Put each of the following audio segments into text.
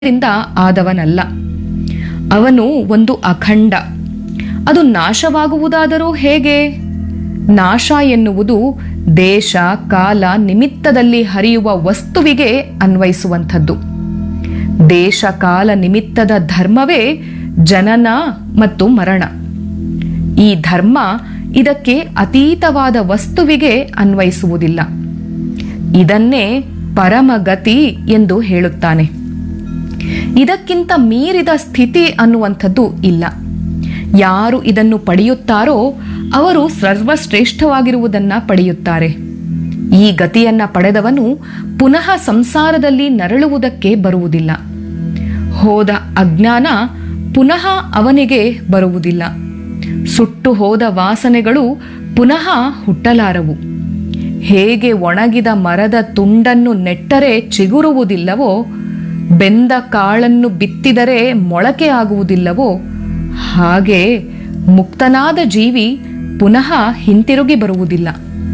ರಿಂದ ಆದವನಲ್ಲ ಅವನು ಒಂದು ಅಖಂಡ ಅದು ನಾಶವಾಗುವುದಾದರೂ ಹೇಗೆ ನಾಶ ಎನ್ನುವುದು ದೇಶ ಕಾಲ ನಿಮಿತ್ತದಲ್ಲಿ ಹರಿಯುವ ವಸ್ತುವಿಗೆ ಅನ್ವಯಿಸುವಂಥದ್ದು ದೇಶ ಕಾಲ ನಿಮಿತ್ತದ ಧರ್ಮವೇ ಜನನ ಮತ್ತು ಮರಣ ಈ ಧರ್ಮ ಇದಕ್ಕೆ ಅತೀತವಾದ ವಸ್ತುವಿಗೆ ಅನ್ವಯಿಸುವುದಿಲ್ಲ ಇದನ್ನೇ ಪರಮಗತಿ ಎಂದು ಹೇಳುತ್ತಾನೆ ಇದಕ್ಕಿಂತ ಮೀರಿದ ಸ್ಥಿತಿ ಅನ್ನುವಂಥದ್ದು ಇಲ್ಲ ಯಾರು ಇದನ್ನು ಪಡೆಯುತ್ತಾರೋ ಅವರು ಸರ್ವಶ್ರೇಷ್ಠವಾಗಿರುವುದನ್ನ ಪಡೆಯುತ್ತಾರೆ ಈ ಗತಿಯನ್ನ ಪಡೆದವನು ಪುನಃ ಸಂಸಾರದಲ್ಲಿ ನರಳುವುದಕ್ಕೆ ಬರುವುದಿಲ್ಲ ಹೋದ ಅಜ್ಞಾನ ಪುನಃ ಅವನಿಗೆ ಬರುವುದಿಲ್ಲ ಸುಟ್ಟು ಹೋದ ವಾಸನೆಗಳು ಪುನಃ ಹುಟ್ಟಲಾರವು ಹೇಗೆ ಒಣಗಿದ ಮರದ ತುಂಡನ್ನು ನೆಟ್ಟರೆ ಚಿಗುರುವುದಿಲ್ಲವೋ ಬೆಂದ ಕಾಳನ್ನು ಬಿತ್ತಿದರೆ ಮೊಳಕೆ ಆಗುವುದಿಲ್ಲವೋ ಹಾಗೆ ಮುಕ್ತನಾದ ಜೀವಿ ಪುನಃ ಹಿಂತಿರುಗಿ ಬರುವುದಿಲ್ಲ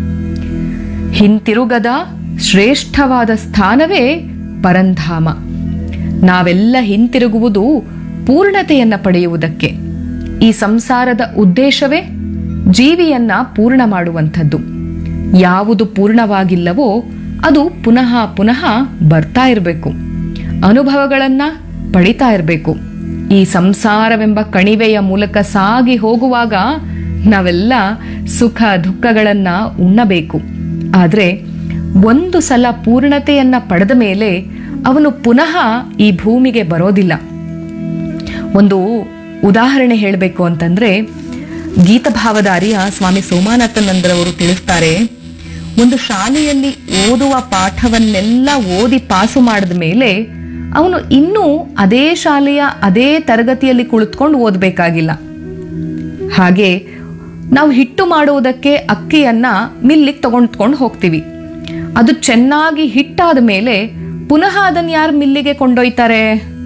ಹಿಂತಿರುಗದ ಶ್ರೇಷ್ಠವಾದ ಸ್ಥಾನವೇ ಪರಂಧಾಮ ನಾವೆಲ್ಲ ಹಿಂತಿರುಗುವುದು ಪೂರ್ಣತೆಯನ್ನ ಪಡೆಯುವುದಕ್ಕೆ ಈ ಸಂಸಾರದ ಉದ್ದೇಶವೇ ಜೀವಿಯನ್ನ ಪೂರ್ಣ ಮಾಡುವಂಥದ್ದು ಯಾವುದು ಪೂರ್ಣವಾಗಿಲ್ಲವೋ ಅದು ಪುನಃ ಪುನಃ ಬರ್ತಾ ಇರಬೇಕು ಅನುಭವಗಳನ್ನ ಪಡಿತಾ ಇರಬೇಕು ಈ ಸಂಸಾರವೆಂಬ ಕಣಿವೆಯ ಮೂಲಕ ಸಾಗಿ ಹೋಗುವಾಗ ನಾವೆಲ್ಲ ಸುಖ ದುಃಖಗಳನ್ನ ಉಣ್ಣಬೇಕು ಆದರೆ ಒಂದು ಸಲ ಪೂರ್ಣತೆಯನ್ನ ಪಡೆದ ಮೇಲೆ ಅವನು ಪುನಃ ಈ ಭೂಮಿಗೆ ಬರೋದಿಲ್ಲ ಒಂದು ಉದಾಹರಣೆ ಹೇಳಬೇಕು ಅಂತಂದ್ರೆ ಗೀತಭಾವದಾರಿಯ ಸ್ವಾಮಿ ಸೋಮಾನಾಥನಂದರವರು ತಿಳಿಸ್ತಾರೆ ಒಂದು ಶಾಲೆಯಲ್ಲಿ ಓದುವ ಪಾಠವನ್ನೆಲ್ಲ ಓದಿ ಪಾಸು ಮಾಡಿದ ಮೇಲೆ ಅವನು ಇನ್ನೂ ಅದೇ ಶಾಲೆಯ ಅದೇ ತರಗತಿಯಲ್ಲಿ ಕುಳಿತುಕೊಂಡು ಓದಬೇಕಾಗಿಲ್ಲ ಹಾಗೆ ನಾವು ಹಿಟ್ಟು ಮಾಡುವುದಕ್ಕೆ ಅಕ್ಕಿಯನ್ನ ಮಿಲ್ಲಿಗೆ ತಗೊಂಡ್ಕೊಂಡು ಹೋಗ್ತೀವಿ ಅದು ಚೆನ್ನಾಗಿ ಹಿಟ್ಟಾದ ಮೇಲೆ ಪುನಃ ಅದನ್ನು ಯಾರು ಮಿಲ್ಲಿಗೆ ಕೊಂಡೊಯ್ತಾರೆ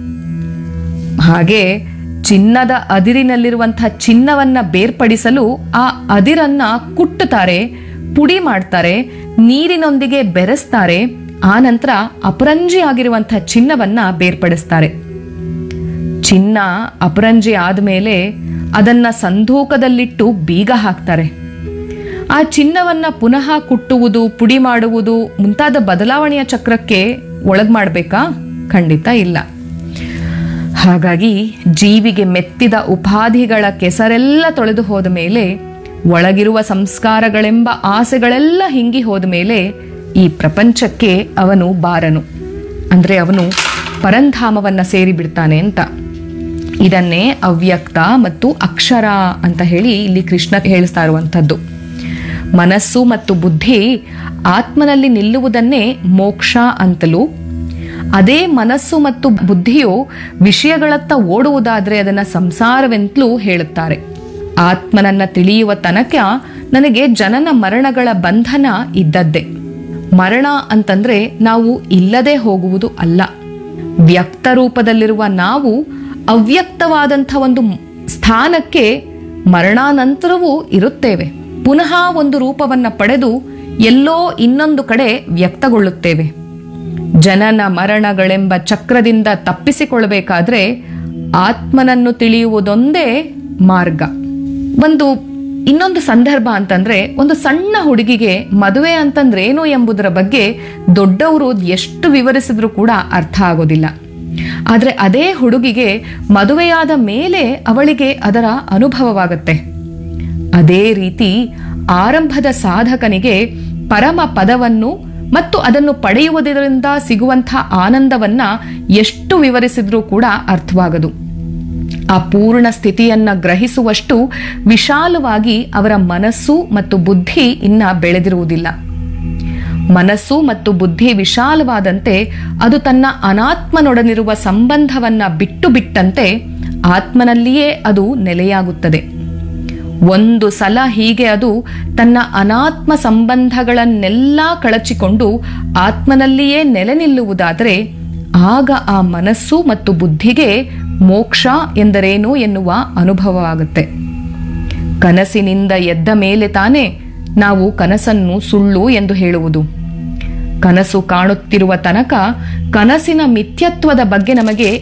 ಹಾಗೆ ಚಿನ್ನದ ಅದಿರಿನಲ್ಲಿರುವಂತಹ ಚಿನ್ನವನ್ನ ಬೇರ್ಪಡಿಸಲು ಆ ಅದಿರನ್ನ ಕುಟ್ಟುತ್ತಾರೆ ಪುಡಿ ಮಾಡ್ತಾರೆ ನೀರಿನೊಂದಿಗೆ ಬೆರೆಸ್ತಾರೆ ಆ ನಂತರ ಅಪರಂಜಿ ಆಗಿರುವಂತಹ ಚಿನ್ನವನ್ನ ಬೇರ್ಪಡಿಸ್ತಾರೆ ಚಿನ್ನ ಅಪರಂಜಿ ಆದಮೇಲೆ ಅದನ್ನ ಸಂಧೂಕದಲ್ಲಿಟ್ಟು ಬೀಗ ಹಾಕ್ತಾರೆ ಆ ಚಿನ್ನವನ್ನ ಪುನಃ ಕುಟ್ಟುವುದು ಪುಡಿ ಮಾಡುವುದು ಮುಂತಾದ ಬದಲಾವಣೆಯ ಚಕ್ರಕ್ಕೆ ಒಳಗ್ ಮಾಡಬೇಕಾ ಖಂಡಿತ ಇಲ್ಲ ಹಾಗಾಗಿ ಜೀವಿಗೆ ಮೆತ್ತಿದ ಉಪಾಧಿಗಳ ಕೆಸರೆಲ್ಲ ತೊಳೆದು ಹೋದ ಮೇಲೆ ಒಳಗಿರುವ ಸಂಸ್ಕಾರಗಳೆಂಬ ಆಸೆಗಳೆಲ್ಲ ಹಿಂಗಿ ಹೋದ ಮೇಲೆ ಈ ಪ್ರಪಂಚಕ್ಕೆ ಅವನು ಬಾರನು ಅಂದ್ರೆ ಅವನು ಪರಂಧಾಮವನ್ನ ಸೇರಿ ಬಿಡ್ತಾನೆ ಅಂತ ಇದನ್ನೇ ಅವ್ಯಕ್ತ ಮತ್ತು ಅಕ್ಷರ ಅಂತ ಹೇಳಿ ಇಲ್ಲಿ ಕೃಷ್ಣ ಹೇಳಿಸ್ತಾ ಇರುವಂಥದ್ದು ಮನಸ್ಸು ಮತ್ತು ಬುದ್ಧಿ ಆತ್ಮನಲ್ಲಿ ನಿಲ್ಲುವುದನ್ನೇ ಮೋಕ್ಷ ಅಂತಲೂ ಅದೇ ಮನಸ್ಸು ಮತ್ತು ಬುದ್ಧಿಯು ವಿಷಯಗಳತ್ತ ಓಡುವುದಾದ್ರೆ ಅದನ್ನ ಸಂಸಾರವೆಂತಲೂ ಹೇಳುತ್ತಾರೆ ಆತ್ಮನನ್ನ ತಿಳಿಯುವ ತನಕ ನನಗೆ ಜನನ ಮರಣಗಳ ಬಂಧನ ಇದ್ದದ್ದೇ ಮರಣ ಅಂತಂದ್ರೆ ನಾವು ಇಲ್ಲದೆ ಹೋಗುವುದು ಅಲ್ಲ ವ್ಯಕ್ತ ರೂಪದಲ್ಲಿರುವ ನಾವು ಅವ್ಯಕ್ತವಾದಂಥ ಒಂದು ಸ್ಥಾನಕ್ಕೆ ಮರಣಾನಂತರವೂ ಇರುತ್ತೇವೆ ಪುನಃ ಒಂದು ರೂಪವನ್ನ ಪಡೆದು ಎಲ್ಲೋ ಇನ್ನೊಂದು ಕಡೆ ವ್ಯಕ್ತಗೊಳ್ಳುತ್ತೇವೆ ಜನನ ಮರಣಗಳೆಂಬ ಚಕ್ರದಿಂದ ತಪ್ಪಿಸಿಕೊಳ್ಳಬೇಕಾದ್ರೆ ಆತ್ಮನನ್ನು ತಿಳಿಯುವುದೊಂದೇ ಮಾರ್ಗ ಒಂದು ಇನ್ನೊಂದು ಸಂದರ್ಭ ಅಂತಂದ್ರೆ ಒಂದು ಸಣ್ಣ ಹುಡುಗಿಗೆ ಮದುವೆ ಅಂತಂದ್ರೆ ಏನು ಎಂಬುದರ ಬಗ್ಗೆ ದೊಡ್ಡವರು ಎಷ್ಟು ವಿವರಿಸಿದ್ರು ಕೂಡ ಅರ್ಥ ಆಗೋದಿಲ್ಲ ಆದ್ರೆ ಅದೇ ಹುಡುಗಿಗೆ ಮದುವೆಯಾದ ಮೇಲೆ ಅವಳಿಗೆ ಅದರ ಅನುಭವವಾಗುತ್ತೆ ಅದೇ ರೀತಿ ಆರಂಭದ ಸಾಧಕನಿಗೆ ಪರಮ ಪದವನ್ನು ಮತ್ತು ಅದನ್ನು ಪಡೆಯುವುದರಿಂದ ಸಿಗುವಂಥ ಆನಂದವನ್ನ ಎಷ್ಟು ವಿವರಿಸಿದ್ರೂ ಕೂಡ ಅರ್ಥವಾಗದು ಆ ಪೂರ್ಣ ಸ್ಥಿತಿಯನ್ನ ಗ್ರಹಿಸುವಷ್ಟು ವಿಶಾಲವಾಗಿ ಅವರ ಮನಸ್ಸು ಮತ್ತು ಬುದ್ಧಿ ಇನ್ನ ಬೆಳೆದಿರುವುದಿಲ್ಲ ಮನಸ್ಸು ಮತ್ತು ಬುದ್ಧಿ ವಿಶಾಲವಾದಂತೆ ಅದು ತನ್ನ ಅನಾತ್ಮನೊಡನಿರುವ ಸಂಬಂಧವನ್ನ ಬಿಟ್ಟು ಬಿಟ್ಟಂತೆ ಆತ್ಮನಲ್ಲಿಯೇ ಅದು ನೆಲೆಯಾಗುತ್ತದೆ ಒಂದು ಸಲ ಹೀಗೆ ಅದು ತನ್ನ ಅನಾತ್ಮ ಸಂಬಂಧಗಳನ್ನೆಲ್ಲ ಕಳಚಿಕೊಂಡು ಆತ್ಮನಲ್ಲಿಯೇ ನೆಲೆ ನಿಲ್ಲುವುದಾದರೆ ಆಗ ಆ ಮನಸ್ಸು ಮತ್ತು ಬುದ್ಧಿಗೆ ಮೋಕ್ಷ ಎಂದರೇನು ಎನ್ನುವ ಅನುಭವವಾಗುತ್ತೆ ಕನಸಿನಿಂದ ಎದ್ದ ಮೇಲೆ ತಾನೇ ನಾವು ಕನಸನ್ನು ಸುಳ್ಳು ಎಂದು ಹೇಳುವುದು ಕನಸು ಕಾಣುತ್ತಿರುವ ತನಕ ಕನಸಿನ ಮಿಥ್ಯತ್ವದ ಬಗ್ಗೆ ನಮಗೆ